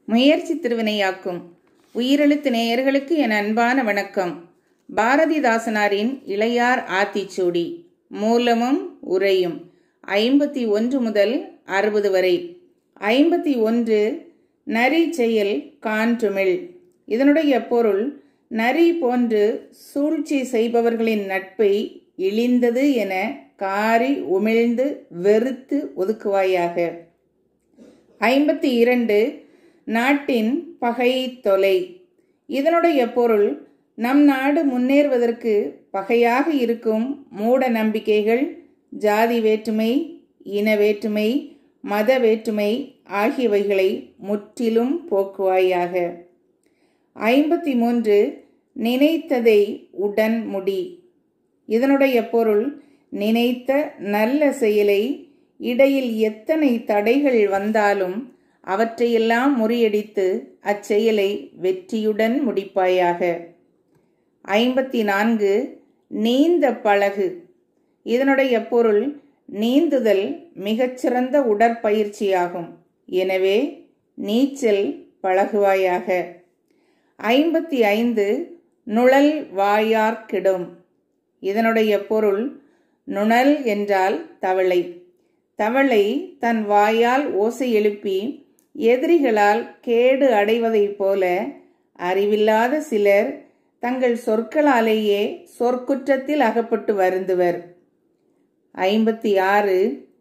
முயற்சி திருவினையாக்கும் உயிரெழுத்து நேயர்களுக்கு என் அன்பான வணக்கம் பாரதிதாசனாரின் இளையார் ஆத்திச்சூடி மூலமும் உரையும் ஐம்பத்தி ஒன்று முதல் அறுபது வரை ஐம்பத்தி ஒன்று நரி செயல் கான்றுமிழ் இதனுடைய பொருள் நரி போன்று சூழ்ச்சி செய்பவர்களின் நட்பை இழிந்தது என காரி உமிழ்ந்து வெறுத்து ஒதுக்குவாயாக ஐம்பத்தி இரண்டு நாட்டின் பகை தொலை இதனுடைய பொருள் நம் நாடு முன்னேறுவதற்கு பகையாக இருக்கும் மூட நம்பிக்கைகள் ஜாதி வேற்றுமை இன வேற்றுமை மத வேற்றுமை ஆகியவைகளை முற்றிலும் போக்குவாயாக ஐம்பத்தி மூன்று நினைத்ததை உடன் முடி இதனுடைய பொருள் நினைத்த நல்ல செயலை இடையில் எத்தனை தடைகள் வந்தாலும் அவற்றையெல்லாம் முறியடித்து அச்செயலை வெற்றியுடன் முடிப்பாயாக ஐம்பத்தி நான்கு நீந்த பழகு இதனுடைய பொருள் நீந்துதல் மிகச்சிறந்த உடற்பயிற்சியாகும் எனவே நீச்சல் பழகுவாயாக ஐம்பத்தி ஐந்து நுழல் வாயார்க்கிடும் இதனுடைய பொருள் நுணல் என்றால் தவளை தவளை தன் வாயால் ஓசை எழுப்பி எதிரிகளால் கேடு அடைவதைப் போல அறிவில்லாத சிலர் தங்கள் சொற்களாலேயே சொற்குற்றத்தில் அகப்பட்டு வருந்துவர் ஐம்பத்தி ஆறு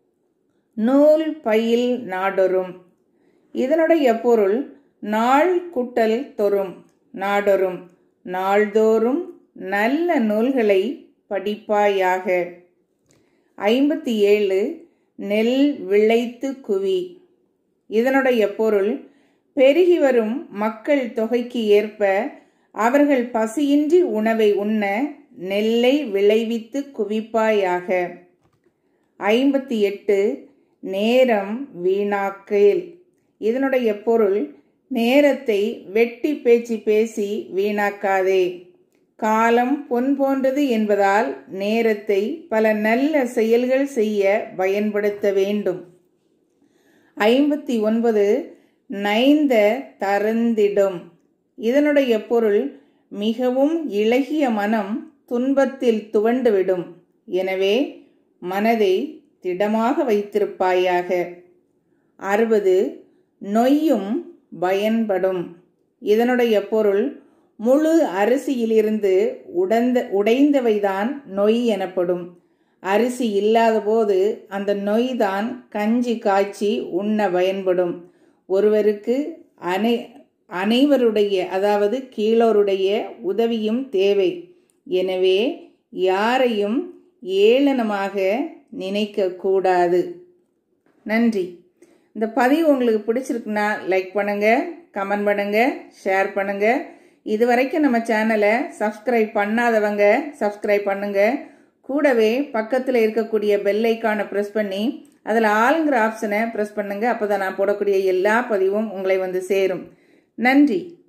நூல் பயில் நாடொரும் இதனுடைய பொருள் நாள் குட்டல் தொறும் நாடொரும் நாள்தோறும் நல்ல நூல்களை படிப்பாயாக ஐம்பத்தி ஏழு நெல் விளைத்து குவி இதனுடைய பொருள் பெருகி வரும் மக்கள் தொகைக்கு ஏற்ப அவர்கள் பசியின்றி உணவை உண்ண நெல்லை விளைவித்து குவிப்பாயாக ஐம்பத்தி எட்டு நேரம் வீணாக்கேல் இதனுடைய பொருள் நேரத்தை வெட்டி பேச்சு பேசி வீணாக்காதே காலம் பொன் போன்றது என்பதால் நேரத்தை பல நல்ல செயல்கள் செய்ய பயன்படுத்த வேண்டும் ஐம்பத்தி ஒன்பது நைந்த தரந்திடும் இதனுடைய பொருள் மிகவும் இளகிய மனம் துன்பத்தில் துவண்டுவிடும் எனவே மனதை திடமாக வைத்திருப்பாயாக அறுபது நொய்யும் பயன்படும் இதனுடைய பொருள் முழு அரிசியிலிருந்து உடந்த உடைந்தவைதான் நொய் எனப்படும் அரிசி இல்லாத போது அந்த நொய் தான் கஞ்சி காய்ச்சி உண்ண பயன்படும் ஒருவருக்கு அனை அனைவருடைய அதாவது கீழோருடைய உதவியும் தேவை எனவே யாரையும் ஏளனமாக நினைக்கக்கூடாது நன்றி இந்த பதிவு உங்களுக்கு பிடிச்சிருக்குன்னா லைக் பண்ணுங்கள் கமெண்ட் பண்ணுங்கள் ஷேர் பண்ணுங்கள் இது வரைக்கும் நம்ம சேனலை சப்ஸ்கிரைப் பண்ணாதவங்க சப்ஸ்கிரைப் பண்ணுங்கள் கூடவே பக்கத்தில் இருக்கக்கூடிய பெல் ஐக்கானை ப்ரெஸ் பண்ணி அதில் ஆளுங்கிற ஆப்ஷனை ப்ரெஸ் பண்ணுங்கள் அப்போ தான் நான் போடக்கூடிய எல்லா பதிவும் உங்களை வந்து சேரும் நன்றி